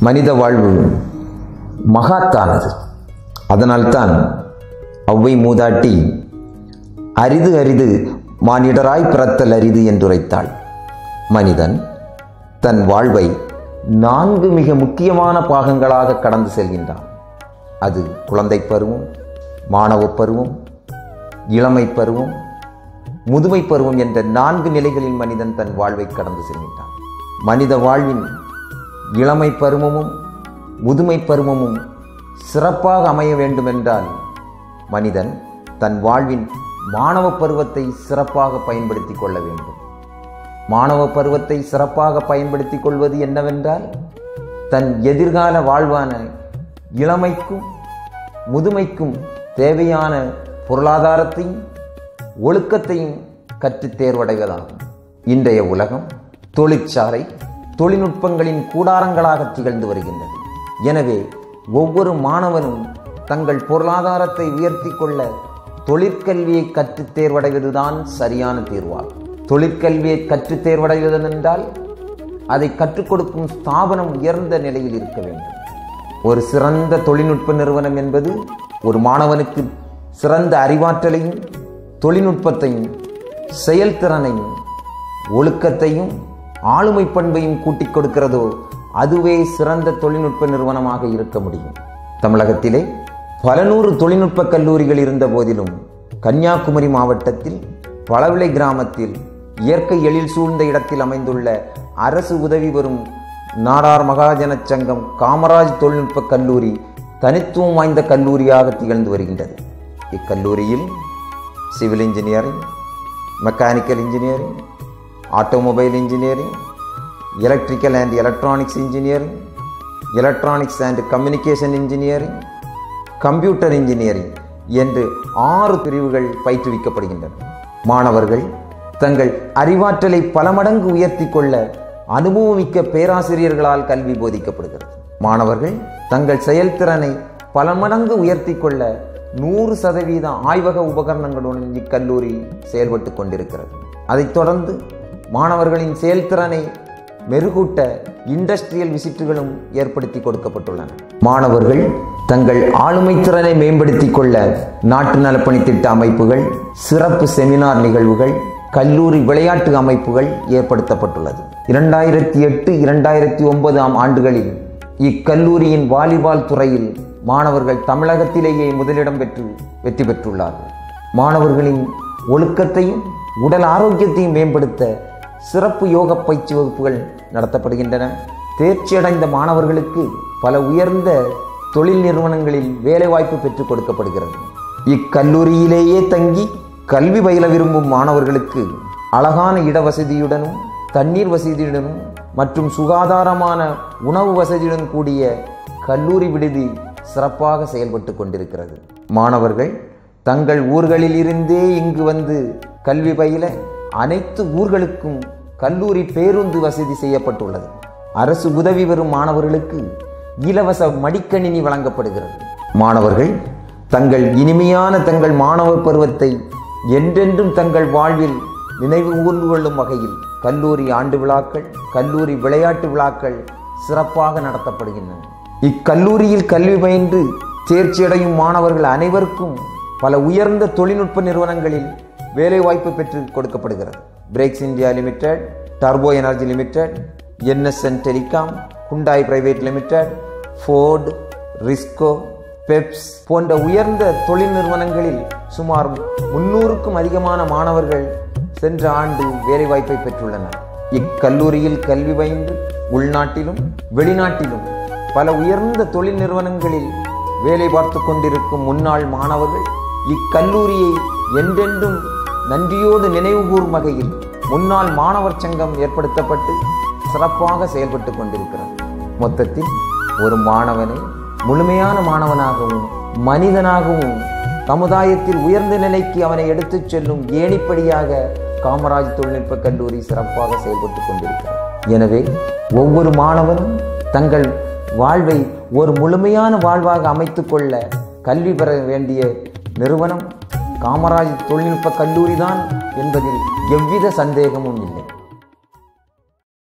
மனித வாழ்வு மகாத்தானது அதனால்தான் ஒளவை மூதாட்டி அரிது அரிது மானிடராய் பிறத்தல் அரிது என்றுரைத்தாள் மனிதன் தன் வாழ்வை நான்கு மிக முக்கியமான பாகங்களாக கடந்து செல்கின்றான் அது குழந்தை பருவம் மாணவ பருவம் இளமை பருவம் முதுமை பருவம் என்ற நான்கு நிலைகளில் மனிதன் தன் வாழ்வை கடந்து செல்கின்றான் மனித வாழ்வின் இளமை பருவமும் முதுமை பருவமும் சிறப்பாக அமைய வேண்டுமென்றால் மனிதன் தன் வாழ்வின் மாணவ பருவத்தை சிறப்பாக பயன்படுத்திக் கொள்ள வேண்டும் மாணவ பருவத்தை சிறப்பாக பயன்படுத்திக் கொள்வது என்னவென்றால் தன் எதிர்கால வாழ்வான இளமைக்கும் முதுமைக்கும் தேவையான பொருளாதாரத்தையும் ஒழுக்கத்தையும் கற்றுத் தேர்வடைவதாகும் இன்றைய உலகம் தொழிற்சாலை தொழில்நுட்பங்களின் கூடாரங்களாக திகழ்ந்து வருகின்றது எனவே ஒவ்வொரு மாணவனும் தங்கள் பொருளாதாரத்தை உயர்த்தி கொள்ள தொழிற்கல்வியை கற்றுத் தேர்வடைவதுதான் சரியான தீர்வாகும் தொழிற்கல்வியை கற்றுத் தேர்வடைவதென்றால் அதை கற்றுக் கொடுக்கும் ஸ்தாபனம் உயர்ந்த நிலையில் இருக்க வேண்டும் ஒரு சிறந்த தொழில்நுட்ப நிறுவனம் என்பது ஒரு மாணவனுக்கு சிறந்த அறிவாற்றலையும் தொழில்நுட்பத்தையும் செயல்திறனையும் ஒழுக்கத்தையும் ஆளுமை பண்பையும் கூட்டிக் கொடுக்கிறதோ அதுவே சிறந்த தொழில்நுட்ப நிறுவனமாக இருக்க முடியும் தமிழகத்திலே பல நூறு தொழில்நுட்ப கல்லூரிகள் இருந்த போதிலும் கன்னியாகுமரி மாவட்டத்தில் பழவிளை கிராமத்தில் இயற்கை எழில் சூழ்ந்த இடத்தில் அமைந்துள்ள அரசு உதவி பெறும் நாடார் மகாஜனச் சங்கம் காமராஜ் தொழில்நுட்ப கல்லூரி தனித்துவம் வாய்ந்த கல்லூரியாக திகழ்ந்து வருகின்றது இக்கல்லூரியில் civil engineering mechanical engineering automobile engineering electrical and electronics engineering electronics and communication engineering computer engineering என்று ஆறு பிரிவுகள் பயிற்றுவிக்கப்படுகின்றன மாணவர்கள் தங்கள் அறிவாற்றலை பல மடங்கு உயர்த்தி கொள்ள அனுபவமிக்க பேராசிரியர்களால் கல்வி போதிக்கப்படுகிறது மாணவர்கள் தங்கள் செயல்திறனை பல மடங்கு உயர்த்தி கொள்ள நூறு சதவீத ஆய்வக உபகரணங்களுடன் இக்கல்லூரி செயல்பட்டு கொண்டிருக்கிறது அதைத் தொடர்ந்து மாணவர்களின் செயல்திறனை மெருகூட்ட இண்டஸ்ட்ரியல் விசிட்டுகளும் ஏற்படுத்தி கொடுக்கப்பட்டுள்ளன மாணவர்கள் தங்கள் ஆளுமை திறனை மேம்படுத்திக் கொள்ள நாட்டு நலப்பணி திட்ட அமைப்புகள் சிறப்பு செமினார் நிகழ்வுகள் கல்லூரி விளையாட்டு அமைப்புகள் ஏற்படுத்தப்பட்டுள்ளது இரண்டாயிரத்தி எட்டு இரண்டாயிரத்தி ஒன்பதாம் ஆண்டுகளில் இக்கல்லூரியின் வாலிபால் துறையில் மாணவர்கள் தமிழகத்திலேயே முதலிடம் பெற்று வெற்றி பெற்றுள்ளார்கள் மாணவர்களின் ஒழுக்கத்தையும் உடல் ஆரோக்கியத்தையும் மேம்படுத்த சிறப்பு யோக பயிற்சி வகுப்புகள் நடத்தப்படுகின்றன தேர்ச்சியடைந்த மாணவர்களுக்கு பல உயர்ந்த தொழில் நிறுவனங்களில் வேலைவாய்ப்பு பெற்றுக் கொடுக்கப்படுகிறது இக்கல்லூரியிலேயே தங்கி கல்வி பயில விரும்பும் மாணவர்களுக்கு அழகான இட வசதியுடனும் தண்ணீர் வசதியுடனும் மற்றும் சுகாதாரமான உணவு வசதியுடன் கூடிய கல்லூரி விடுதி சிறப்பாக செயல்பட்டு கொண்டிருக்கிறது மாணவர்கள் தங்கள் ஊர்களில் இருந்தே இங்கு வந்து கல்வி பயில அனைத்து ஊர்களுக்கும் கல்லூரி பேருந்து வசதி செய்யப்பட்டுள்ளது அரசு உதவி பெறும் மாணவர்களுக்கு இலவச மடிக்கணினி வழங்கப்படுகிறது மாணவர்கள் தங்கள் இனிமையான தங்கள் மாணவ பருவத்தை என்றென்றும் தங்கள் வாழ்வில் நினைவு கூர்ந்து கொள்ளும் வகையில் கல்லூரி ஆண்டு விழாக்கள் கல்லூரி விளையாட்டு விழாக்கள் சிறப்பாக நடத்தப்படுகின்றன இக்கல்லூரியில் கல்வி பயின்று தேர்ச்சியடையும் மாணவர்கள் அனைவருக்கும் பல உயர்ந்த தொழில்நுட்ப நிறுவனங்களில் வேலைவாய்ப்பு பெற்று கொடுக்கப்படுகிறது brakes India limited turbo energy limited NSN telecom Hyundai private limited Ford ரிஸ்கோ பெப்ஸ் போன்ற உயர்ந்த தொழில் நிறுவனங்களில் சுமார் முன்னூறுக்கும் அதிகமான மாணவர்கள் சென்ற ஆண்டு வேலைவாய்ப்பை பெற்றுள்ளனர் இக்கல்லூரியில் கல்வி பயின்று உள்நாட்டிலும் வெளிநாட்டிலும் பல உயர்ந்த தொழில் நிறுவனங்களில் வேலை பார்த்து கொண்டிருக்கும் முன்னாள் மாணவர்கள் இக்கல்லூரியை என்றென்றும் நன்றியோடு நினைவுகூரும் வகையில் முன்னாள் மாணவர் சங்கம் ஏற்படுத்தப்பட்டு சிறப்பாக செயல்பட்டு கொண்டிருக்கிறது மொத்தத்தில் ஒரு மாணவனை முழுமையான மாணவனாகவும் மனிதனாகவும் சமுதாயத்தில் உயர்ந்த நிலைக்கு அவனை எடுத்துச் செல்லும் ஏணிப்படியாக காமராஜ் தொழில்நுட்ப கல்லூரி சிறப்பாக செயல்பட்டு கொண்டிருக்கிறது எனவே ஒவ்வொரு மாணவனும் தங்கள் வாழ்வை ஒரு முழுமையான வாழ்வாக அமைத்துக் கொள்ள கல்வி பெற வேண்டிய நிறுவனம் காமராஜ் தொழில்நுட்ப கல்லூரி தான் என்பதில் எவ்வித சந்தேகமும் இல்லை